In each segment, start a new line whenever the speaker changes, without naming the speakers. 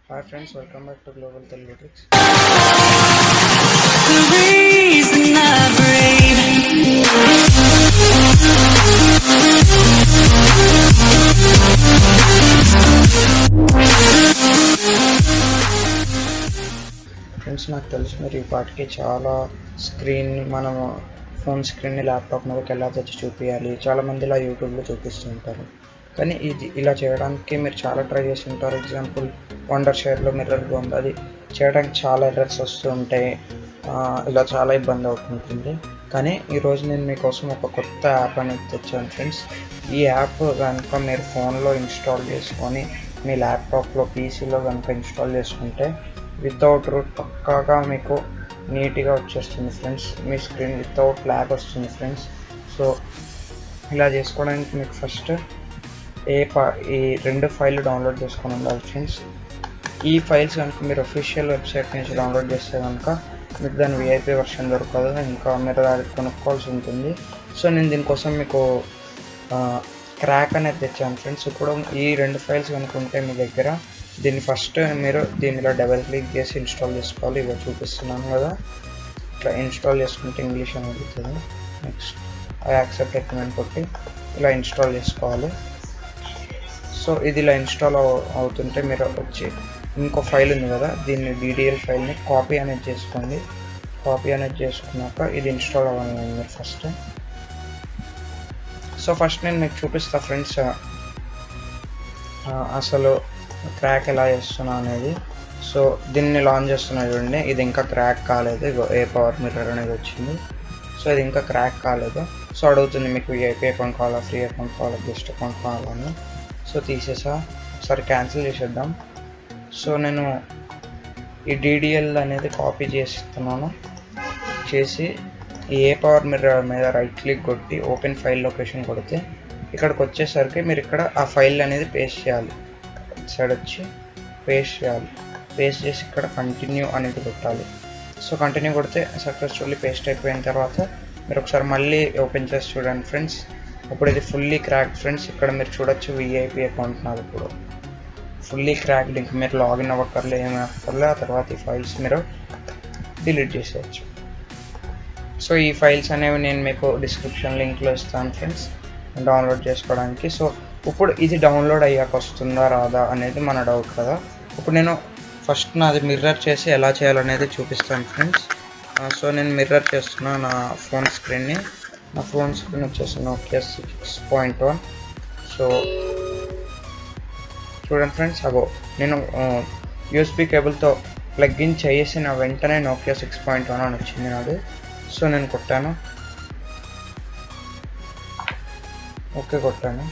Hi friends welcome back to global Telugu tricks
The reason I breathe.
Friends నాకు తెలిసి మీరు ఈ పాటికి చాలా స్క్రీన్ మనం ఫోన్ స్క్రీన్ని ల్యాప్టాప్ మీదకి ఎలా తెచ్చి చూపించాలి చాలామంది ఇలా యూట్యూబ్లో చూపిస్తుంటారు కానీ ఇది ఇలా చేయడానికి మీరు చాలా ట్రై చేసి ఉంటారు ఎగ్జాంపుల్ వండర్ షేర్లో మిర్రర్ ఉంది అది చేయడానికి చాలా ఎర్రర్స్ వస్తూ ఉంటాయి ఆ, ఇలా చాలా ఇబ్బంది అవుతుంటుంది కానీ ఈరోజు నేను మీకోసం ఒక కొత్త యాప్ అనేది తెచ్చాను ఫ్రెండ్స్ ఈ యాప్ కనుక మీరు ఫోన్లో ఇన్స్టాల్ చేసుకొని మీ ల్యాప్టాప్లో పీసీలో కనుక ఇన్స్టాల్ చేసుకుంటే వితౌట్ రూట్ పక్కాగా మీకు నీట్గా వచ్చేస్తుంది ఫ్రెండ్స్ మీ స్క్రీన్ వితౌట్ ల్యాగ్ వస్తుంది ఫ్రెండ్స్ సో ఇలా చేసుకోవడానికి మీకు ఫస్ట్ ఏ పా ఈ రెండు ఫైల్ డౌన్లోడ్ చేసుకొని ఉండాలి ఫ్రెండ్స్ ఈ ఫైల్స్ కనుక మీరు అఫీషియల్ వెబ్సైట్ నుంచి డౌన్లోడ్ చేస్తే కనుక మీకు దాని విఐపి వర్షన్ దొరకదు ఇంకా మీరు అది కొనుక్కోవాల్సి ఉంటుంది సో నేను దీనికోసం మీకు క్రాక్ అనేది తెచ్చాను ఫ్రెండ్స్ ఇప్పుడు ఈ రెండు ఫైల్స్ కనుక ఉంటే మీ దగ్గర దీన్ని ఫస్ట్ మీరు దీనిలో డబల్ క్లిక్ చేసి ఇన్స్టాల్ చేసుకోవాలి ఇవి చూపిస్తున్నాను కదా ఇట్లా ఇన్స్టాల్ చేసుకుంటే ఇంగ్లీష్ అని అడుగుతుంది నెక్స్ట్ ఐ యాక్సెప్ట్ రికమెండ్ కొట్టి ఇలా ఇన్స్టాల్ చేసుకోవాలి సో ఇది ఇలా ఇన్స్టాల్ అవు- అవుతుంటే మీరు వచ్చి ఇంకో ఫైల్ ఉంది కదా దీన్ని డీడీఎల్ ఫైల్ని కాపీ అనేది చేసుకోండి కాపీ అనేది చేసుకున్నాక ఇది ఇన్స్టాల్ అవ్వాలి మీరు ఫస్ట్ సో ఫస్ట్ నేను మీకు చూపిస్తా ఫ్రెండ్స్ అసలు క్రాక్ ఎలా చేస్తున్నా అనేది సో దీన్ని లాంచ్ చేస్తున్నా చూడండి ఇది ఇంకా క్రాక్ కాలేదు ఇగో ఏ పవర్ మీటర్ అనేది వచ్చింది సో ఇది ఇంకా క్రాక్ కాలేదు సో అడుగుతుంది మీకు ఏపీ అకౌంట్ కావాలా ఫ్రీ అకౌంట్ కావాలా గెస్ట్ అకౌంట్ కావాలని సో తీసేసా ఒకసారి క్యాన్సిల్ చేసేద్దాం సో నేను ఈ డీడీఎల్ అనేది కాపీ చేస్తున్నాను చేసి ఈ ఏ పవర్ మిర్రర్ మీద రైట్ క్లిక్ కొట్టి ఓపెన్ ఫైల్ లొకేషన్ కొడితే ఇక్కడికి వచ్చేసరికి మీరు ఇక్కడ ఆ ఫైల్ అనేది పేస్ట్ చేయాలి సైడ్ వచ్చి పేస్ట్ చేయాలి పేస్ట్ చేసి ఇక్కడ కంటిన్యూ అనేది కొట్టాలి సో కంటిన్యూ కొడితే సక్సెస్ఫుల్లీ పేస్ట్ అయిపోయిన తర్వాత మీరు ఒకసారి మళ్ళీ ఓపెన్ చేసి చూడండి ఫ్రెండ్స్ ఇప్పుడు ఇది ఫుల్లీ క్రాక్ ఫ్రెండ్స్ ఇక్కడ మీరు చూడొచ్చు విఐపి అకౌంట్ నాది ఇప్పుడు ఫుల్లీ క్రాక్డ్ ఇంకా మీరు లాగిన్ అవ్వక్కర్లే ఏమి అవ్వక్కర్లే ఆ తర్వాత ఈ ఫైల్స్ మీరు డిలీట్ చేసేయచ్చు సో ఈ ఫైల్స్ అనేవి నేను మీకు డిస్క్రిప్షన్ లింక్లో ఇస్తాను ఫ్రెండ్స్ డౌన్లోడ్ చేసుకోవడానికి సో ఇప్పుడు ఇది డౌన్లోడ్ అయ్యాక వస్తుందా రాదా అనేది మన డౌట్ కదా ఇప్పుడు నేను ఫస్ట్ నాది మిర్రర్ చేసి ఎలా చేయాలనేది చూపిస్తాను ఫ్రెండ్స్ సో నేను మిర్రర్ చేస్తున్నా నా ఫోన్ స్క్రీన్ని నా ఫోన్ స్క్రీన్ వచ్చేసి Nokia six point one so చూడండి ఫ్రెండ్స్ అగో నేను యూఎస్బి కేబుల్తో ప్లగ్ ఇన్ చేసిన వెంటనే నోకియా సిక్స్ పాయింట్ వన్ అని వచ్చింది నాది సో నేను కొట్టాను ఓకే కొట్టాను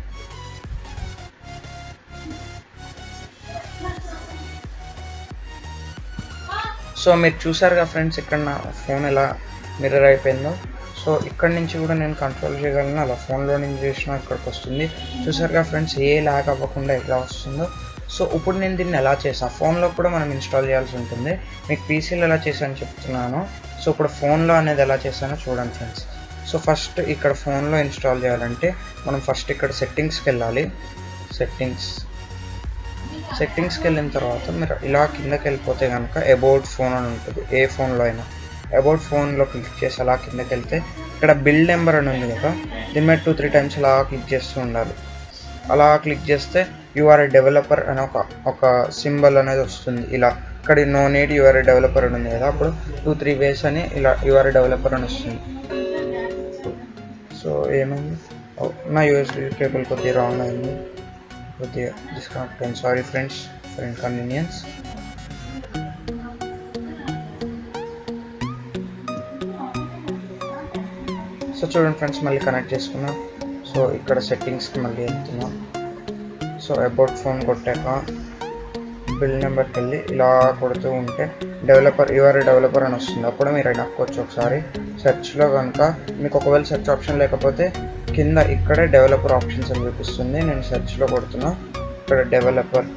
సో మీరు చూసారుగా ఫ్రెండ్స్ ఇక్కడ నా ఫోన్ ఎలా మిర్రర్ అయిపోయిందో సో ఇక్కడ నుంచి కూడా నేను కంట్రోల్ చేయగలను అలా ఫోన్లో నుంచి చేసిన ఇక్కడికి వస్తుంది చూసారుగా ఫ్రెండ్స్ ఏ ల్యాగ్ అవ్వకుండా ఎలా వస్తుందో సో ఇప్పుడు నేను దీన్ని ఎలా చేసాను ఫోన్లో కూడా మనం ఇన్స్టాల్ చేయాల్సి ఉంటుంది మీకు పీసీలో ఎలా చేశాను చెప్తున్నాను సో ఇప్పుడు ఫోన్లో అనేది ఎలా చేశానో చూడండి ఫ్రెండ్స్ సో ఫస్ట్ ఇక్కడ ఫోన్లో ఇన్స్టాల్ చేయాలంటే మనం ఫస్ట్ ఇక్కడ సెట్టింగ్స్కి వెళ్ళాలి సెట్టింగ్స్ సెట్టింగ్స్కి వెళ్ళిన తర్వాత మీరు ఇలా కిందకి వెళ్ళిపోతే కనుక అబౌట్ ఫోన్ అని ఉంటుంది ఏ ఫోన్లో అయినా అబౌట్ ఫోన్లో క్లిక్ చేసి అలా కిందకి వెళ్తే ఇక్కడ బిల్ నెంబర్ అని ఉంది కదా దీని మీద టూ త్రీ టైమ్స్ అలా క్లిక్ చేస్తూ ఉండాలి అలా క్లిక్ చేస్తే యూఆర్ డెవలపర్ అని ఒక ఒక సింబల్ అనేది వస్తుంది ఇలా ఇక్కడ నో నీడ్ యూఆర్ డెవలపర్ అని ఉంది కదా అప్పుడు టూ త్రీ వేస్ అని ఇలా యూఆర్ డెవలపర్ అని వస్తుంది సో ఏమైంది ఓ, నా యూఎస్బీ కేబుల్ కొద్దిగా రాంగ్ అయింది కొద్దిగా డిస్కనెక్ట్ అయింది sorry friends for inconvenience so చూడండి ఫ్రెండ్స్ మళ్ళీ కనెక్ట్ చేసుకున్నాం సో ఇక్కడ సెట్టింగ్స్కి మళ్ళీ వెళ్తున్నాం సో అబౌట్ ఫోన్ కొట్టాక బిల్ నెంబర్కి వెళ్ళి ఇలా కొడుతూ ఉంటే డెవలపర్ యూఆర్ డెవలపర్ అని వస్తుంది అప్పుడు మీరు నక్కొచ్చు ఒకసారి సెర్చ్లో కనుక మీకు ఒకవేళ సెర్చ్ ఆప్షన్ లేకపోతే కింద ఇక్కడే డెవలపర్ ఆప్షన్స్ అని చూపిస్తుంది నేను సెర్చ్లో కొడుతున్నా ఇక్కడ డెవలపర్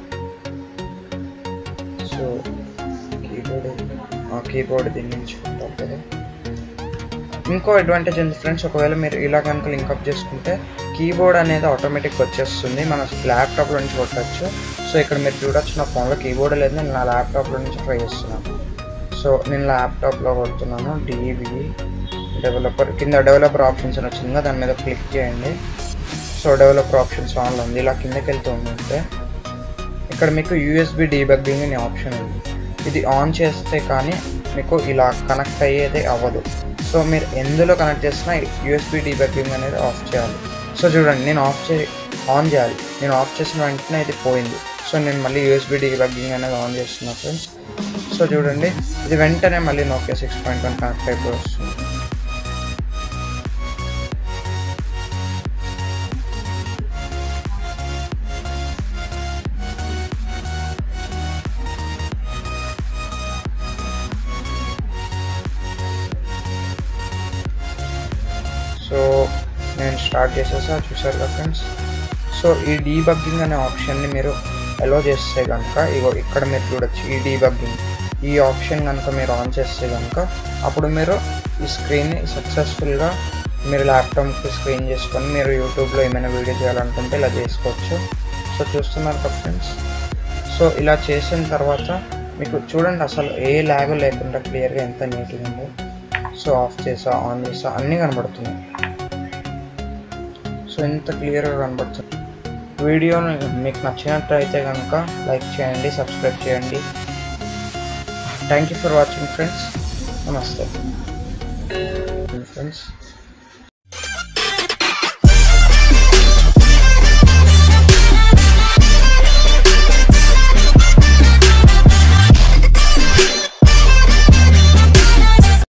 సో కీబోర్డ్ కీబోర్డ్ దీని నుంచి కొట్టాలి కదా ఇంకో అడ్వాంటేజ్ ఉంది ఫ్రెండ్స్ ఒకవేళ మీరు ఇలా కనుక లింకప్ చేసుకుంటే కీబోర్డ్ అనేది ఆటోమేటిక్ వచ్చేస్తుంది మన ల్యాప్టాప్లో నుంచి కొట్టచ్చు సో ఇక్కడ మీరు చూడొచ్చు నా ఫోన్లో కీబోర్డ్ లేదు నేను నా ల్యాప్టాప్లో నుంచి ట్రై చేస్తున్నాను సో నేను ల్యాప్టాప్లో కొడుతున్నాను డివి డెవలపర్ కింద డెవలపర్ ఆప్షన్స్ అని వచ్చింది కదా, దాని మీద క్లిక్ చేయండి సో డెవలపర్ ఆప్షన్స్ ఆన్లో ఉంది ఇలా కిందకి వెళ్తూ ఉంటే ఇక్కడ మీకు యూఎస్బి డీబగ్గింగ్ అనే ఆప్షన్ ఉంది ఇది ఆన్ చేస్తే కానీ మీకు ఇలా కనెక్ట్ అయ్యేది అవ్వదు సో మీరు ఎందులో కనెక్ట్ చేసినా యూఎస్బి డీబగ్గింగ్ అనేది ఆఫ్ చేయాలి సో చూడండి నేను ఆఫ్ చే ఆన్ చేయాలి నేను ఆఫ్ చేసిన వెంటనే ఇది పోయింది సో నేను మళ్ళీ యూఎస్బి డీబగ్గింగ్ అనేది ఆన్ చేస్తున్నా ఫ్రెండ్స్ సో చూడండి ఇది వెంటనే మళ్ళీ Nokia six point one connect అయిపోయి వస్తుంది సో నేను స్టార్ట్ చేసేసా చూసారు కదా ఫ్రెండ్స్ సో ఈ డీబగ్గింగ్ అనే ఆప్షన్ని మీరు అలో చేస్తే కనుక ఇగో ఇక్కడ మీరు చూడొచ్చు ఈ డీబగ్గింగ్ ఈ ఆప్షన్ కనుక మీరు ఆన్ చేస్తే కనుక అప్పుడు మీరు ఈ స్క్రీన్ని సక్సెస్ఫుల్గా మీరు ల్యాప్టాప్కి స్క్రీన్ చేసుకొని మీరు యూట్యూబ్లో ఏమైనా వీడియో చేయాలనుకుంటే ఇలా చేసుకోవచ్చు సో చూస్తున్నారు కదా ఫ్రెండ్స్ సో ఇలా చేసిన తర్వాత మీకు చూడండి అసలు ఏ ల్యాగ్ లేకుండా క్లియర్గా ఎంత నీట్గా ఉందో సో ఆఫ్ చేసా ఆన్ చేసా అన్నీ కనబడుతున్నాయి సో ఎంత క్లియర్గా కనబడుతుంది వీడియోని మీకు నచ్చినట్టయితే కనుక లైక్ చేయండి సబ్స్క్రైబ్ చేయండి thank you for watching friends నమస్తే ఫ్రెండ్స్